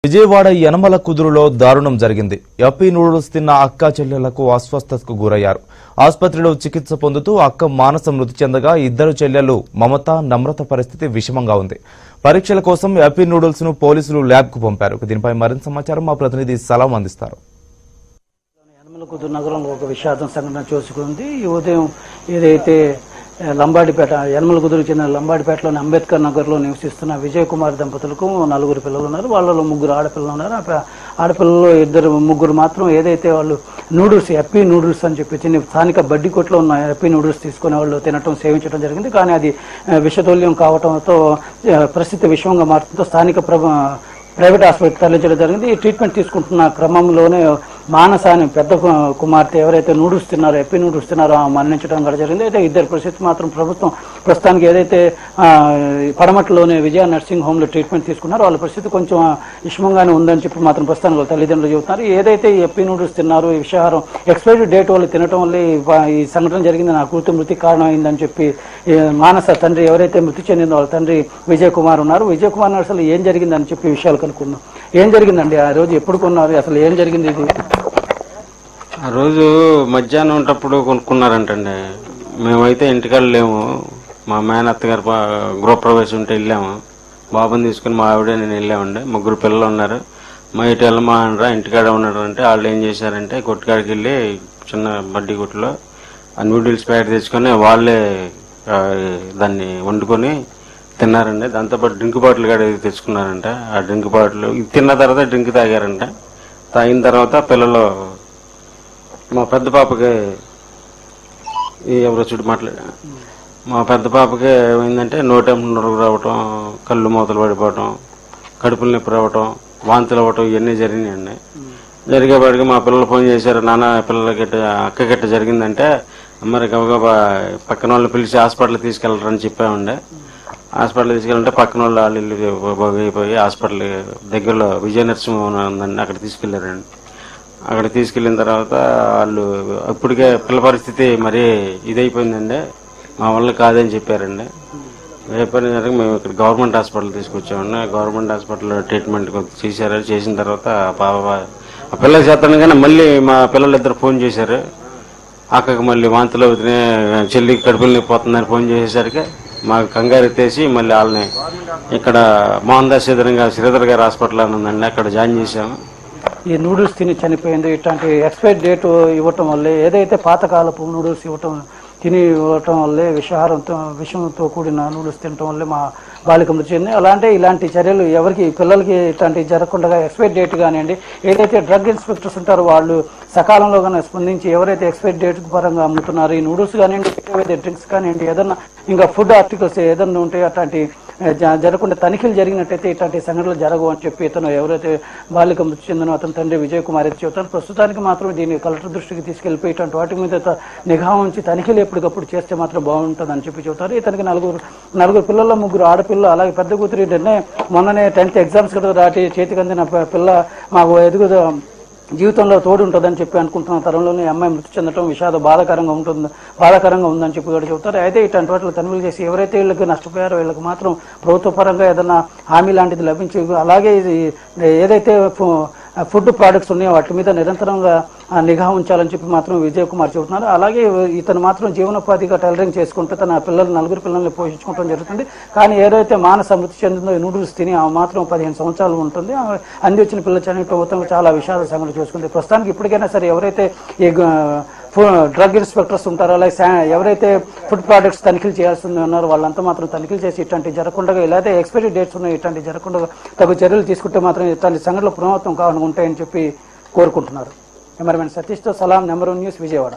విజయవాడ యనమల కుదురులో దారుణం జరిగింది యప్పీ నూడిల్స్ తిన్న అక్క చెల్లెళ్లకు అస్వస్థతకు గురయ్యారు ఆసుపత్రిలో చికిత్స పొందుతూ అక్క మానస మృతి చెందగా ఇద్దరు చెల్లెళ్లు మమత నమ్రత పరిస్థితి విషమంగా ఉంది పరీక్షల కోసం యప్పీ నూడిల్స్ ను పోలీసులు ల్యాబ్ కు పంపారు దీనిపై మరింత సమాచారం మా ప్రతినిధి సలాం అందిస్తారు యనమల కుదురు నగరంలో ఒక విషాదం సంఘటన చూసుకుంది ఈ ఉదయం ఏదైతే ఆ, లంబాడిపేట యనమల కుదురుకు చెందిన లంబాడిపేటలోని అంబేద్కర్ నగర్లో నివసిస్తున్న విజయ్ కుమార్ దంపతులకు నలుగురు పిల్లలు ఉన్నారు వాళ్ళలో ముగ్గురు ఆడపిల్లలు ఉన్నారు ఆ ప- ఆడపిల్లలు ఇద్దరు ముగ్గురు మాత్రం ఏదైతే వాళ్ళు నూడిల్స్ ఎప్పీ నూడిల్స్ అని చెప్పి తిని స్థానిక బడ్డీ కొట్లో ఉన్న ఎప్పీ నూడిల్స్ తీసుకునే వాళ్ళు తినటం సేవించడం జరిగింది కానీ అది ఆ, విషతుల్యం కావడంతో ఆ, పరిస్థితి విషమంగా మారుతుందో స్థానిక ప్రభ ప్రైవేట్ హాస్పిటల్ తరలించడం జరిగింది ఈ ట్రీట్మెంట్ తీసుకుంటున్న క్రమంలోనే మానస అని పెద్ద కు- కుమార్తె ఎవరైతే నూడిల్స్ తిన్నారో ఎప్పి నూడిల్స్ తిన్నారో ఆమె మరణించడం కూడా జరిగింది అయితే ఇద్దరు పరిస్థితి మాత్రం ప్రభుత్వం ప్రస్తుతానికి ఏదైతే ఆ, పడమట్లోనే విజయ నర్సింగ్ హోమ్లో ట్రీట్మెంట్ తీసుకున్నారో వాళ్ళ పరిస్థితి కొంచెం విషమంగానే ఉందని చెప్పి మాత్రం ప్రస్తుతానికి వాళ్ళ తల్లిదండ్రులు చెబుతున్నారు ఏదైతే ఈ ఎప్పి నూడిల్స్ తిన్నారో ఈ విషాహారం ఎక్స్పైరీ డేట్ వాళ్ళు తినటం వల్ల ఈ వా- ఈ సంఘటన జరిగింది నా కూతురు మృతికి కారణమైందని చెప్పి ఈ మానస తండ్రి ఎవరైతే మృతి చెందిందో వాళ్ళ తండ్రి విజయ్ కుమార్ ఉన్నారు విజయ్ కుమార్ అసలు ఏం జరిగిందని చెప్పి విషయాలు కనుక్కుందాం ఏం జరిగిందండి ఆ రోజు ఎప్పుడు కొన్నారు అసలు ఏం జరిగింది ఇది ఆ రోజు మధ్యాహ్నం ఉంటప్పుడు కొనుక్కున్నారంటండి మేమైతే ఇంటికాడ లేము మా మేనత్త గారు పా- గృహప్రవేశం ఉంటే వెళ్ళాము బాబుని తీసుకుని మా ఆవిడ నేను వెళ్ళామండి ముగ్గురు పిల్లలు ఉన్నారు మా ఇటు వెళ్ళమా అనరా ఇంటికాడ ఉన్నాడు అంటే వాళ్ళు ఏం చేశారంటే కొట్టుకాడికి వెళ్ళి చిన్న బడ్డీ కొట్టులో ఆ నూడిల్స్ ప్యాకెట్ తెచ్చుకొని వాళ్ళే ఆ, దాన్ని వండుకొని తిన్నారండి దాంతోపాటు డ్రింక్ బాటిల్ కూడా తెచ్చుకున్నారంట ఆ డ్రింక్ బాటిల్ ఇది తిన్న తర్వాత డ్రింక్ తాగారంట తాగిన తర్వాత పిల్లలు మా పెద్ద పాపకి ఈ ఎవరో చుట్టూ మాట్లాడ మా పెద్ద పాపకి ఏమైందంటే నోటెంపు నొరుగు రావటం కళ్ళు మూతలు పడిపోవటం కడుపులు నొప్పి రావటం వాంతులు అవ్వటం ఇవన్నీ జరిగినాయండి జరిగేపాటికి మా పిల్లలు ఫోన్ చేశారు నాన్న పిల్లల గిట్ట అక్క గిట్ట జరిగిందంటే మరి గబగబా పక్కన వాళ్ళు పిలిచి హాస్పిటల్ తీసుకెళ్ళరని చెప్పామండి హాస్పిటల్ తీసుకెళ్ళంటే పక్కన వాళ్ళు వాళ్ళు ఇల్లు అయిపోయి హాస్పిటల్ దగ్గరలో విజయ నరసింహ ఉందండి అక్కడ తీసుకెళ్లారండి అక్కడ తీసుకెళ్ళిన తర్వాత వాళ్ళు అప్పటికే పిల్ల పరిస్థితి మరి ఇదైపోయిందండి మా వల్ల కాదని చెప్పారండి చెప్పిన తర్వాత మేము ఇక్కడ గవర్నమెంట్ హాస్పిటల్ తీసుకొచ్చామండి గవర్నమెంట్ హాస్పిటల్లో ట్రీట్మెంట్ కొంత చేశారు చేసిన తర్వాత ఆ పాప ఆ పిల్లకి చేస్తాను కానీ మళ్ళీ మా పిల్లలు ఇద్దరు ఫోన్ చేశారు అక్కకి మళ్ళీ వాంతులు అవుతున్నాయి చెల్లికి కడుపులు నొప్పి పోతుందని ఫోన్ చేసేసరికి మాకు కంగారు ఎత్తేసి మళ్ళీ వాళ్ళని ఇక్కడ మోహన్ దాస్ శ్రీధర్ శ్రీధర్ గారి హాస్పిటల్ అని ఉందండి అక్కడ జాయిన్ చేశాము ఈ నూడిల్స్ తిని చనిపోయింది ఇట్లాంటి ఎక్స్పైరీ డేట్ ఇవ్వటం వల్లే ఏదైతే పాతకాలపు నూడిల్స్ ఇవ్వటం తిని ఇవ్వటం వల్లే విషాహారంతో విషంతో కూడిన నూడిల్స్ తినటం వల్లే మా బాలిక మృతి చెంది అలాంటి ఇలాంటి చర్యలు ఎవరికి పిల్లలకి ఇట్లాంటివి జరగకుండా ఎక్స్పైరీ డేట్ కానివ్వండి ఏదైతే డ్రగ్ ఇన్స్పెక్టర్స్ ఉంటారో వాళ్ళు సకాలంలో కానీ స్పందించి ఎవరైతే ఎక్స్పైరీ డేట్ పరంగా అమ్ముతున్నారు ఈ నూడిల్స్ కానివ్వండి ఏవైతే డ్రింక్స్ కానివ్వండి ఏదన్నా ఇంకా ఫుడ్ ఆర్టికల్స్ ఏదన్నా ఉంటాయి అట్లాంటి ఆ, జ- జరగకుండా తనిఖీలు జరిగినట్టయితే ఇట్లాంటి సంఘటనలు జరగవు అని చెప్పి ఇతను ఎవరైతే బాలిక మృతి చెందిన అతని తండ్రి విజయ్ కుమార్ అయితే చెబుతారు ప్రస్తుతానికి మాత్రం దీన్ని కలెక్టర్ దృష్టికి తీసుకెళ్లిపోయి ఇట్లాంటి వాటి మీద త- నిఘా ఉంచి తనిఖీలు ఎప్పటికప్పుడు చేస్తే మాత్రం బాగుంటుంది అని చెప్పి చెబుతారు ఇతనికి నలుగురు నలుగురు పిల్లల ముగ్గురు ఆడపిల్లలు అలాగే పెద్ద కూతురు నిన్నే మొన్ననే టెన్త్ ఎగ్జామ్స్ కూడా దాటి చేతికి అందిన ప- పిల్ల మాకు ఎదుగుద జీవితంలో తోడు ఉంటుందని చెప్పి అనుకుంటున్న తరంలోనే ఈ అమ్మాయి మృతి చెందడం విషాద బాధాకరంగా ఉంటుంది బాధాకరంగా ఉందని చెప్పి కూడా చెబుతారు అయితే ఇట్లాంటి వాటిలో తనిఖీలు చేసి ఎవరైతే వీళ్ళకి నష్టపోయారో వీళ్ళకి మాత్రం ప్రభుత్వ పరంగా ఏదైనా హామీ లాంటిది లభించి అలాగే ఇది ఏదైతే ఫు- ఫుడ్ ప్రోడక్ట్స్ ఉన్నాయో వాటి మీద నిరంతరంగా ఆ, నిఘా ఉంచాలని చెప్పి మాత్రం విజయ్ కుమార్ చెబుతున్నారు అలాగే ఇతను మాత్రం జీవనోపాధిగా టైలరింగ్ చేసుకుంటూ తన పిల్లలు నలుగురు పిల్లల్ని పోషించుకోవడం జరుగుతుంది కానీ ఏదైతే మానస మృతి చెందిందో ఈ నూడిల్స్ తిని ఆమె మాత్రం పదిహేను సంవత్సరాలు ఉంటుంది ఆమె అంది వచ్చిన పిల్లలు చనిపోవడం చాలా విషాద సంఘటన చూసుకుంది ప్రస్తుతానికి ఇప్పటికైనా సరే ఎవరైతే ఈ గ- ఫు- డ్రగ్ ఇన్స్పెక్టర్స్ ఉంటారో అలాగే శా- ఎవరైతే ఫుడ్ ప్రోడక్ట్స్ తనిఖీలు చేయాల్సి ఉన్నారో వాళ్ళంతా మాత్రం తనిఖీలు చేసి ఇట్లాంటి జరగకుండా ఇలాగే ఎక్స్పైరీ డేట్స్ ఉన్నాయి ఇట్లాంటి జరగకుండా తగు చర్యలు తీసుకుంటే మాత్రం ఇట్లాంటి సంఘటనలు పునరావృతం కావాలని ఉంటాయని చెప్పి కోరుకుంటున్నారు కెమెరామెన్ సతీష్తో సలాం నెంబర్ వన్ న్యూస్ విజయవాడ